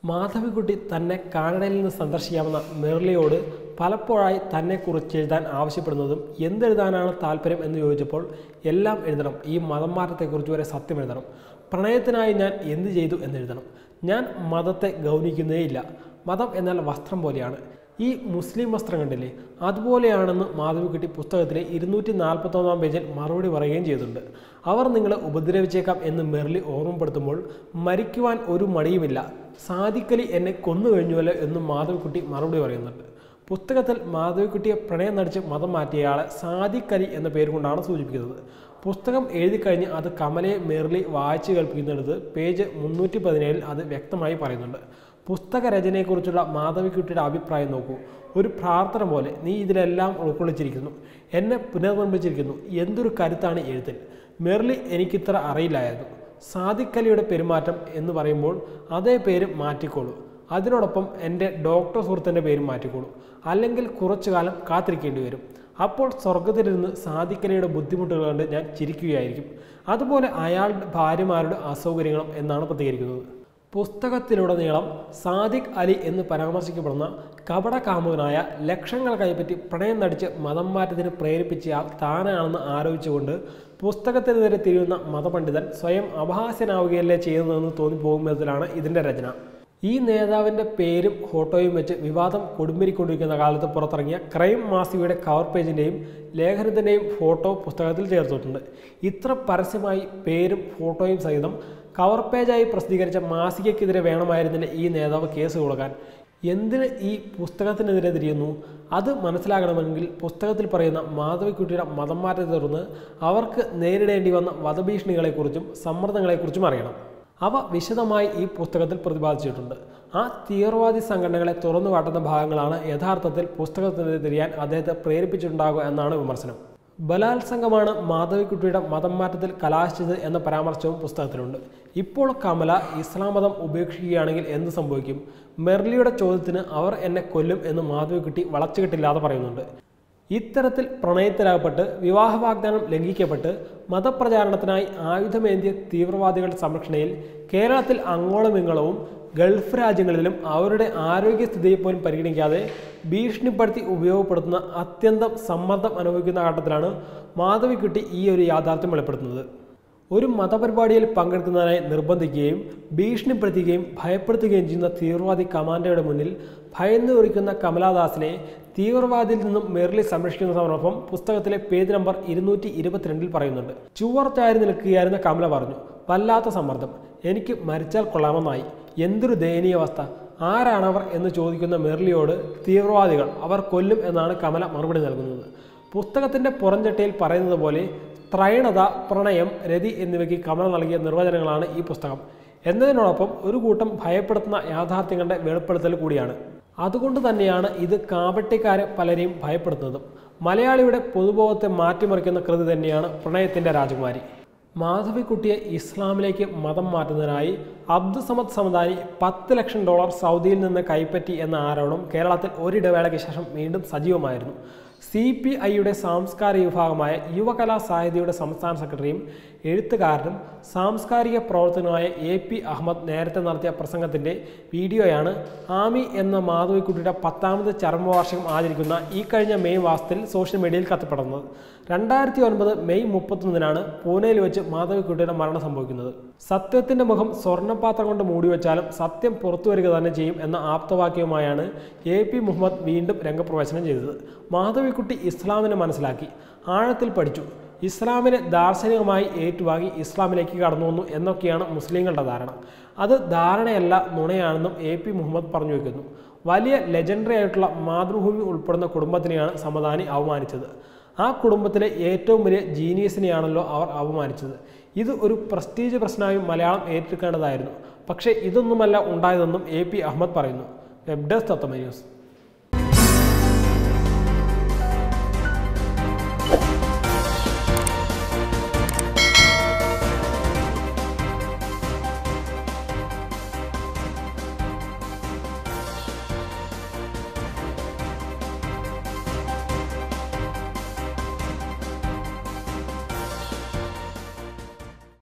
മാധവിക്കുട്ടി തന്നെ കാനഡയിൽ നിന്ന് സന്ദർശിക്കാമെന്ന മെർലിയോട് പലപ്പോഴായി തന്നെക്കുറിച്ച് എഴുതാൻ ആവശ്യപ്പെടുന്നതും എന്തെഴുതാനാണ് താല്പര്യം എന്ന് ചോദിച്ചപ്പോൾ എല്ലാം എഴുതണം ഈ മതം മാറ്റത്തെക്കുറിച്ച് വരെ സത്യം എഴുതണം പ്രണയത്തിനായി ഞാൻ എന്ത് ചെയ്തു എന്നെഴുതണം ഞാൻ മതത്തെ ഗൗനിക്കുന്നേയില്ല മതം എന്നാൽ വസ്ത്രം പോലെയാണ് ഈ മുസ്ലിം വസ്ത്രം കണ്ടില്ലേ അതുപോലെയാണെന്ന് മാധവിക്കുട്ടി പുസ്തകത്തിലെ ഇരുന്നൂറ്റി നാൽപ്പത്തൊന്നാം പേജിൽ മറുപടി പറയുകയും ചെയ്തിട്ടുണ്ട് അവർ നിങ്ങളെ ഉപദ്രവിച്ചേക്കാം എന്ന് മെർലി ഓർമ്മപ്പെടുത്തുമ്പോൾ മരിക്കുവാൻ ഒരു മടിയുമില്ല സാദിക്കലി എന്നെ കൊന്നു കഴിഞ്ഞുവല്ലോ എന്നും മാധവിക്കുട്ടി മറുപടി പറയുന്നുണ്ട് പുസ്തകത്തിൽ മാധവിക്കുട്ടിയെ പ്രണയം നടിച്ച് മതം മാറ്റിയയാളെ സാദിക്കലി എന്ന പേര് കൊണ്ടാണ് സൂചിപ്പിക്കുന്നത് പുസ്തകം എഴുതി കഴിഞ്ഞ് അത് കമലയെ മെർലി വായിച്ചു കേൾപ്പിക്കുന്നിടത്ത് പേജ് മുന്നൂറ്റി പതിനേഴിൽ അത് വ്യക്തമായി പറയുന്നുണ്ട് പുസ്തക രചനയെക്കുറിച്ചുള്ള മാധവിക്കുട്ടിയുടെ അഭിപ്രായം നോക്കൂ ഒരു പ്രാർത്ഥന പോലെ നീ ഇതിലെല്ലാം ഉൾക്കൊള്ളിച്ചിരിക്കുന്നു എന്നെ പുനർനിർമ്മിച്ചിരിക്കുന്നു എന്തൊരു കരുത്താണ് എഴുത്തിൽ മെർലി എനിക്കിത്ര അറിയില്ലായിരുന്നു സാദിഖ് പെരുമാറ്റം എന്ന് പറയുമ്പോൾ അതേ പേര് മാറ്റിക്കോളൂ അതിനോടൊപ്പം എൻ്റെ ഡോക്ടർ സുഹൃത്തിൻ്റെ പേരും മാറ്റിക്കോളൂ അല്ലെങ്കിൽ കുറച്ചു കാലം കാത്തിരിക്കേണ്ടി വരും അപ്പോൾ സ്വർഗത്തിലിരുന്ന് സാദിഖലിയുടെ ബുദ്ധിമുട്ടുകൾ കണ്ട് ഞാൻ ചിരിക്കുകയായിരിക്കും അതുപോലെ അയാളുടെ ഭാര്യമാരുടെ അസൗകര്യങ്ങളും എന്നാണ് പ്രതികരിക്കുന്നത് പുസ്തകത്തിലുടനീളം സാദിഖ് അലി എന്ന് പരാമർശിക്കപ്പെടുന്ന കപട കാമുകനായ ലക്ഷങ്ങൾ കൈപ്പറ്റി പ്രണയം നടിച്ച് മതം മാറ്റത്തിന് പ്രേരിപ്പിച്ചയാൾ താനാണെന്ന് ആരോപിച്ചുകൊണ്ട് പുസ്തകത്തിനെതിരെ തിരിയുന്ന മതപണ്ഡിതൻ സ്വയം അപഹാസ്യനാവുകയല്ലേ ചെയ്യുന്നതെന്ന് തോന്നിപ്പോകും വിധത്തിലാണ് ഇതിൻ്റെ രചന ഈ നേതാവിൻ്റെ പേരും ഫോട്ടോയും വെച്ച് വിവാദം കൊടുമ്പിരിക്കൊണ്ടിരിക്കുന്ന കാലത്ത് പുറത്തിറങ്ങിയ ക്രൈം മാസികയുടെ കവർ പേജിൻ്റെയും ലേഖനത്തിൻ്റെയും ഫോട്ടോ പുസ്തകത്തിൽ ചേർത്തിട്ടുണ്ട് ഇത്ര പരസ്യമായി പേരും ഫോട്ടോയും സഹിതം കവർ പേജായി പ്രസിദ്ധീകരിച്ച മാസികയ്ക്കെതിരെ വേണമായിരുന്നില്ല ഈ നേതാവ് കേസ് കൊടുക്കാൻ എന്തിന് ഈ പുസ്തകത്തിനെതിരെ തിരിയുന്നു അത് മനസ്സിലാകണമെങ്കിൽ പുസ്തകത്തിൽ പറയുന്ന മാധവിക്കുട്ടിയുടെ മതം മാറ്റത്തെ തുടർന്ന് അവർക്ക് നേരിടേണ്ടി വന്ന വധഭീഷണികളെക്കുറിച്ചും സമ്മർദ്ദങ്ങളെക്കുറിച്ചും അറിയണം അവ വിശദമായി ഈ പുസ്തകത്തിൽ പ്രതിപാദിച്ചിട്ടുണ്ട് ആ തീവ്രവാദി സംഘടനകളെ തുറന്നു കാട്ടുന്ന ഭാഗങ്ങളാണ് യഥാർത്ഥത്തിൽ പുസ്തകത്തിനെതിരെ തിരിയാൻ അദ്ദേഹത്തെ പ്രേരിപ്പിച്ചിട്ടുണ്ടാകുക എന്നാണ് വിമർശനം ബലാത്സംഗമാണ് മാധവിക്കുട്ടിയുടെ മതം മാറ്റത്തിൽ കലാശിച്ചത് എന്ന പരാമർശവും പുസ്തകത്തിലുണ്ട് ഇപ്പോൾ കമല ഇസ്ലാം മതം ഉപേക്ഷിക്കുകയാണെങ്കിൽ എന്ത് സംഭവിക്കും മെർലിയുടെ ചോദ്യത്തിന് അവർ എന്നെ കൊല്ലും എന്ന് മാധവിക്കുട്ടി വളച്ചുകെട്ടില്ലാതെ പറയുന്നുണ്ട് ഇത്തരത്തിൽ പ്രണയത്തിലാകപ്പെട്ട് വിവാഹ വാഗ്ദാനം ലംഘിക്കപ്പെട്ട് മതപ്രചാരണത്തിനായി ആയുധമേന്തിയ തീവ്രവാദികളുടെ സംരക്ഷണയിൽ കേരളത്തിൽ അങ്ങോളം ഇങ്ങളവും ഗൾഫ് രാജ്യങ്ങളിലും അവരുടെ ആരോഗ്യസ്ഥിതിയെ പോലും പരിഗണിക്കാതെ ഭീഷണിപ്പെടുത്തി ഉപയോഗപ്പെടുത്തുന്ന അത്യന്തം സമ്മർദ്ദം അനുഭവിക്കുന്ന ഘട്ടത്തിലാണ് മാധവിക്കുട്ടി ഈ ഒരു യാഥാർത്ഥ്യം വെളിപ്പെടുത്തുന്നത് ഒരു മതപരിപാടിയിൽ പങ്കെടുക്കുന്നതിനായി നിർബന്ധിക്കുകയും ഭീഷണിപ്പെടുത്തുകയും ഭയപ്പെടുത്തുകയും ചെയ്യുന്ന തീവ്രവാദി കമാൻഡോയുടെ മുന്നിൽ ഭയന്നു കുറിക്കുന്ന കമലാദാസിനെ തീവ്രവാദിയിൽ നിന്നും മെർലി സംരക്ഷിക്കുന്ന സന്ദർഭം പുസ്തകത്തിലെ പേജ് നമ്പർ ഇരുന്നൂറ്റി ഇരുപത്തിരണ്ടിൽ പറയുന്നുണ്ട് ചുവർ ചാരി നിൽക്കുകയായിരുന്ന കമല പറഞ്ഞു വല്ലാത്ത സമ്മർദ്ദം എനിക്ക് മരിച്ചാൽ കൊള്ളാമെന്നായി എന്തൊരു ദയനീയ അവസ്ഥ ആരാണവർ എന്ന് ചോദിക്കുന്ന മെർലിയോട് തീവ്രവാദികൾ അവർ കൊല്ലും എന്നാണ് കമല മറുപടി നൽകുന്നത് പുസ്തകത്തിന്റെ പുറംചട്ടയിൽ പറയുന്നത് പോലെ ത്രൈണത പ്രണയം രതി എന്നിവയ്ക്ക് കമല നൽകിയ നിർവചനങ്ങളാണ് ഈ പുസ്തകം എന്നതിനോടൊപ്പം ഒരു കൂട്ടം ഭയപ്പെടുത്തുന്ന യാഥാർത്ഥ്യങ്ങളുടെ വെളിപ്പെടുത്തൽ കൂടിയാണ് അതുകൊണ്ട് തന്നെയാണ് ഇത് കാപട്യക്കാരെ പലരെയും ഭയപ്പെടുത്തുന്നതും മലയാളിയുടെ പൊതുബോധത്തെ മാറ്റിമറിക്കുന്ന കൃതി തന്നെയാണ് പ്രണയത്തിന്റെ രാജകുമാരി മാധവിക്കുട്ടിയെ ഇസ്ലാമിലേക്ക് മതം മാറ്റുന്നതിനായി അബ്ദുസമദ് സമദാനി പത്ത് ലക്ഷം ഡോളർ സൗദിയിൽ നിന്ന് കൈപ്പറ്റി എന്ന ആരോപണം കേരളത്തിൽ ഒരിടവേളയ്ക്ക് ശേഷം വീണ്ടും സജീവമായിരുന്നു സി പി ഐയുടെ സാംസ്കാരിക വിഭാഗമായ യുവകലാ സാഹിത്യയുടെ സംസ്ഥാന സെക്രട്ടറിയും എഴുത്തുകാരനും സാംസ്കാരിക പ്രവർത്തനമായ എ പി അഹമ്മദ് നേരത്തെ നടത്തിയ പ്രസംഗത്തിൻ്റെ വീഡിയോയാണ് ആമി എന്ന മാധവിക്കുട്ടിയുടെ പത്താമത് ചരമവാർഷികം ആചരിക്കുന്ന ഈ കഴിഞ്ഞ മെയ് മാസത്തിൽ സോഷ്യൽ മീഡിയയിൽ കത്തിപ്പടർന്നത് രണ്ടായിരത്തി ഒൻപത് മെയ് മുപ്പത്തൊന്നിനാണ് പൂനെയിൽ വെച്ച് മാധവിക്കുട്ടിയുടെ മരണം സംഭവിക്കുന്നത് സത്യത്തിന്റെ മുഖം സ്വർണ്ണപാത്രം കൊണ്ട് മൂടിവെച്ചാലും സത്യം പുറത്തു വരിക തന്നെ ചെയ്യും എന്ന ആപ്തവാക്യവുമായാണ് എ പി മുഹമ്മദ് വീണ്ടും രംഗപ്രവേശനം ചെയ്തത് മാധവിക്കുട്ടി ഇസ്ലാമിനെ മനസ്സിലാക്കി ആഴത്തിൽ പഠിച്ചു ഇസ്ലാമിനെ ദാർശനികമായി ഏറ്റുവാങ്ങി ഇസ്ലാമിലേക്ക് കടന്നു വന്നു എന്നൊക്കെയാണ് മുസ്ലിങ്ങളുടെ ധാരണ അത് ധാരണയല്ല നുണയാണെന്നും എ പി മുഹമ്മദ് പറഞ്ഞു വയ്ക്കുന്നു വലിയ ലെജൻഡറി ആയിട്ടുള്ള മാതൃഭൂമി ഉൾപ്പെടുന്ന കുടുംബത്തിനെയാണ് സമദാനി അവമാനിച്ചത് ആ കുടുംബത്തിലെ ഏറ്റവും വലിയ ജീനിയസിനെയാണല്ലോ അവർ അവമാനിച്ചത് ഇത് ഒരു പ്രസ്റ്റീജ് പ്രശ്നമായി മലയാളം ഏറ്റെടുക്കേണ്ടതായിരുന്നു പക്ഷേ ഇതൊന്നുമല്ല ഉണ്ടായതെന്നും എ പി അഹമ്മദ് പറയുന്നു വെബ് ഡെസ്ക് തത്വമ ന്യൂസ്